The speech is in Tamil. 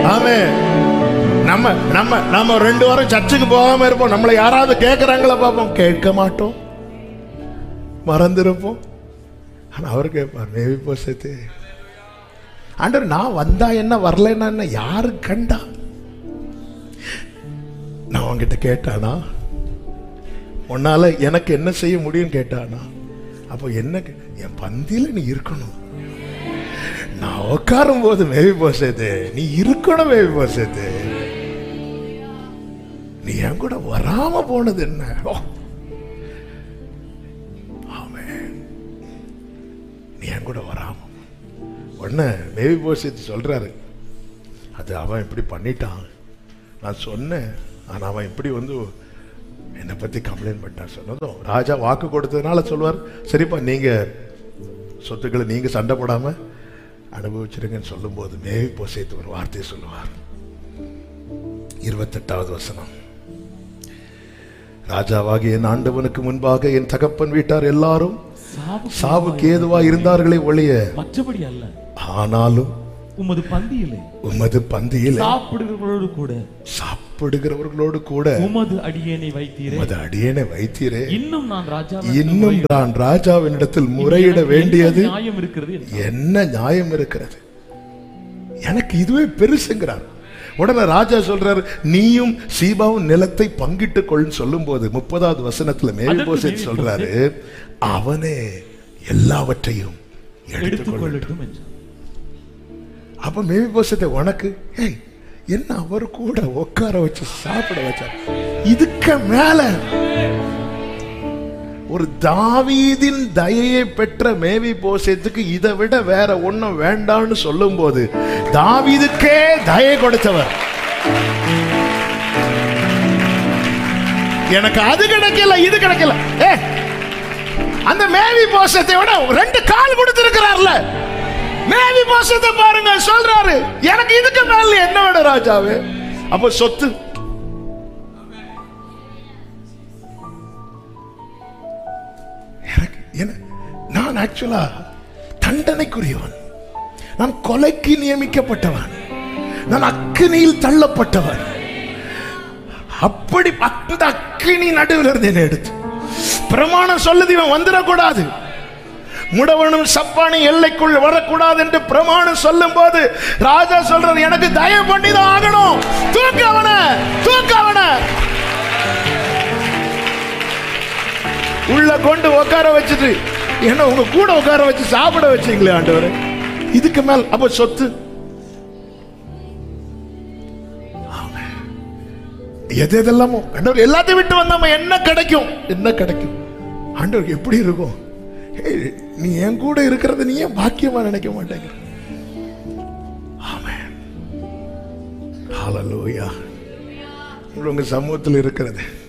ஆமே நம்ம நம்ம நம்ம ரெண்டு வாரம் சர்ச்சுக்கு போகாம இருப்போம் நம்மளை யாராவது கேட்கறாங்களா பார்ப்போம் கேட்க மாட்டோம் மறந்துருப்போம் ஆனா அவர் கேட்பார் மேவி போசத்து ஆண்டவர் நான் வந்தா என்ன வரலன்னா என்ன யாரு கண்டா நான் அவன்கிட்ட கேட்டானா உன்னால எனக்கு என்ன செய்ய முடியும் கேட்டானா அப்போ என்ன கே- என் பந்தியில நீ இருக்கணும் நான் உட்காரும் போது மேவி போசது நீ இருக்கணும் மேவி போசது நீ என் கூட வராம போனது என்ன ஓ. ஆமென். நீ என் கூட வராம உடனே மேவி போசத்து சொல்றாரு அது அவன் இப்படி பண்ணிட்டான் நான் சொன்னேன் ஆனா அவன் இப்படி வந்து என்னை பத்தி கம்ப்ளைண்ட் பண்ணிட்டான் சொன்னதும் ராஜா வாக்கு கொடுத்ததுனால சொல்வார் சரிப்பா நீங்க சொத்துக்களை நீங்க சண்டை போடாம அனுபவிச்சிருங்கன்னு சொல்லும்போது மேவி போசைத்து ஒரு வார்த்தையை சொல்லுவார் இருபத்தெட்டாவது வசனம் ராஜாவாகிய என் ஆண்டவனுக்கு முன்பாக என் தகப்பன் வீட்டார் எல்லாரும் சாவு சாவுக்கு ஏதுவா இருந்தார்களே ஒழிய மற்றபடி அல்ல ஆனாலும் உமது பந்தியிலே உமது பந்தியில் சாப்பிடுகிறவர்களோடு கூட சாப்பிடுகிறவர்களோடு கூட உமது அடியேனை வைத்தீரே உமது அடியேனை வைத்தீரே இன்னும் நான் ராஜா இன்னும் நான் ராஜாவினிடத்தில் முறையிட வேண்டியது நியாயம் இருக்கிறது என்று. என்ன நியாயம் இருக்கிறது எனக்கு இதுவே பெருசுங்கிறார் உடனே ராஜா சொல்றாரு நீயும் சீபாவும் நிலத்தை பங்கிட்டுக் கொள்னு சொல்லும்போது முப்பதாவது வசனத்துல மேல்போசேத் சொல்றாரு அவனே எல்லாவற்றையும் எடுத்துக்கொள்ள எடுத்துக்கொள்ளட்டும் என்று அப்ப மேல்போசத்தை உனக்கு ஏய் என்ன அவர் கூட உட்கார வச்சு சாப்பிட வச்சார் இதுக்கு மேல ஒரு தாவீதின் தயையை பெற்ற மேவி போசத்துக்கு இதை விட வேற ஒண்ணும் வேண்டாம்னு சொல்லும்போது தாவீதுக்கே தயை கொடுத்தவர் எனக்கு அது கிடைக்கல இது கிடைக்கல ஏ அந்த மேவி போசத்தை விட ரெண்டு கால் கொடுத்திருக்கிறார்ல மேவி போசத்தை பாருங்க சொல்றாரு எனக்கு இதுக்கு மேல என்ன வேணும் ராஜாவே அப்ப சொத்து எனக்கு என்ன- நான் ஆக்சுவலா தண்டனைக்குரியவன் நான் கொலைக்கு நியமிக்கப்பட்டவன் நான் அக்கினியில் தள்ளப்பட்டவன் அப்படி அந்த அக்கினி நடுவில் இருந்து என்னை எடுத்து பிரமாணம் சொல்லுது இவன் வந்துடக்கூடாது முடவனும் சப்பானி எல்லைக்குள் வரக்கூடாது என்று பிரமாணம் சொல்லும் போது ராஜா சொல்றாரு எனக்கு தயவு பண்ணி தான் ஆகணும் தூக்க அவன தூக்க அவன உள்ள கொண்டு உட்கார வச்சுட்டு என்ன உங்க கூட உட்கார வச்சு சாப்பிட வச்சீங்களே ஆண்டவரே இதுக்கு மேல் அப்ப சொத்து ஆமென். எது எதெல்லாமோ ஆண்டவர் எல்லாத்தையும் விட்டு வந்தாம என்ன கிடைக்கும் என்ன கிடைக்கும் ஆண்டவர் எப்படி இருக்கும் ஏய், நீ என் கூட இருக்கிறத நீ ஏன் பாக்கியமா நினைக்க மாட்டேங்கிற ஆமென் ஹalleluya உங்க சமூகத்தில் இருக்கிறது